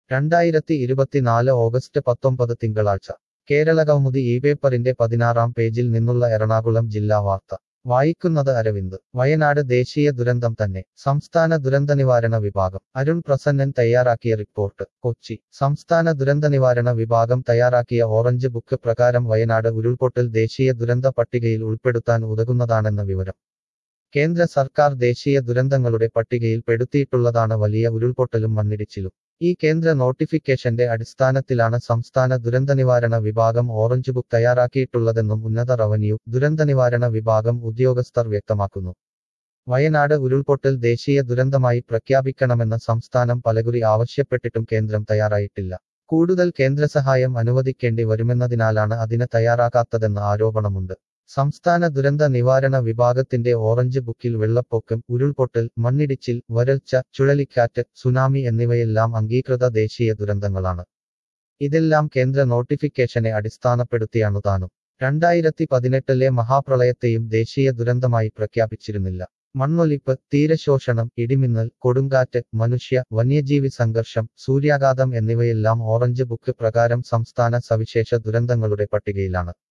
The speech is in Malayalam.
രണ്ടായിരത്തി ഇരുപത്തിനാല് ഓഗസ്റ്റ് പത്തൊമ്പത് തിങ്കളാഴ്ച കേരളകൗമുദി ഈ പേപ്പറിന്റെ പതിനാറാം പേജിൽ നിന്നുള്ള എറണാകുളം ജില്ലാ വാർത്ത വായിക്കുന്നത് അരവിന്ദ് വയനാട് ദേശീയ ദുരന്തം തന്നെ സംസ്ഥാന ദുരന്ത നിവാരണ വിഭാഗം അരുൺ പ്രസന്നൻ തയ്യാറാക്കിയ റിപ്പോർട്ട് കൊച്ചി സംസ്ഥാന ദുരന്ത നിവാരണ വിഭാഗം തയ്യാറാക്കിയ ഓറഞ്ച് ബുക്ക് പ്രകാരം വയനാട് ഉരുൾപൊട്ടൽ ദേശീയ ദുരന്ത പട്ടികയിൽ ഉൾപ്പെടുത്താൻ ഉതകുന്നതാണെന്ന വിവരം കേന്ദ്ര സർക്കാർ ദേശീയ ദുരന്തങ്ങളുടെ പട്ടികയിൽ പെടുത്തിയിട്ടുള്ളതാണ് വലിയ ഉരുൾപൊട്ടലും മണ്ണിടിച്ചിലും ഈ കേന്ദ്ര നോട്ടിഫിക്കേഷന്റെ അടിസ്ഥാനത്തിലാണ് സംസ്ഥാന ദുരന്തനിവാരണ വിഭാഗം ഓറഞ്ച് ബുക്ക് തയ്യാറാക്കിയിട്ടുള്ളതെന്നും ഉന്നത റവന്യൂ ദുരന്തനിവാരണ വിഭാഗം ഉദ്യോഗസ്ഥർ വ്യക്തമാക്കുന്നു വയനാട് ഉരുൾപൊട്ടൽ ദേശീയ ദുരന്തമായി പ്രഖ്യാപിക്കണമെന്ന് സംസ്ഥാനം പലകുറി ആവശ്യപ്പെട്ടിട്ടും കേന്ദ്രം തയ്യാറായിട്ടില്ല കൂടുതൽ കേന്ദ്രസഹായം അനുവദിക്കേണ്ടി വരുമെന്നതിനാലാണ് അതിന് തയ്യാറാക്കാത്തതെന്ന് ആരോപണമുണ്ട് സംസ്ഥാന ദുരന്ത നിവാരണ വിഭാഗത്തിന്റെ ഓറഞ്ച് ബുക്കിൽ വെള്ളപ്പൊക്കം ഉരുൾപൊട്ടൽ മണ്ണിടിച്ചിൽ വരൾച്ച ചുഴലിക്കാറ്റ് സുനാമി എന്നിവയെല്ലാം അംഗീകൃത ദേശീയ ദുരന്തങ്ങളാണ് ഇതെല്ലാം കേന്ദ്ര നോട്ടിഫിക്കേഷനെ അടിസ്ഥാനപ്പെടുത്തിയാണു താനും രണ്ടായിരത്തി പതിനെട്ടിലെ മഹാപ്രളയത്തെയും ദേശീയ ദുരന്തമായി പ്രഖ്യാപിച്ചിരുന്നില്ല മണ്ണൊലിപ്പ് തീരശോഷണം ഇടിമിന്നൽ കൊടുങ്കാറ്റ് മനുഷ്യ വന്യജീവി സംഘർഷം സൂര്യാഘാതം എന്നിവയെല്ലാം ഓറഞ്ച് ബുക്ക് പ്രകാരം സംസ്ഥാന സവിശേഷ ദുരന്തങ്ങളുടെ പട്ടികയിലാണ്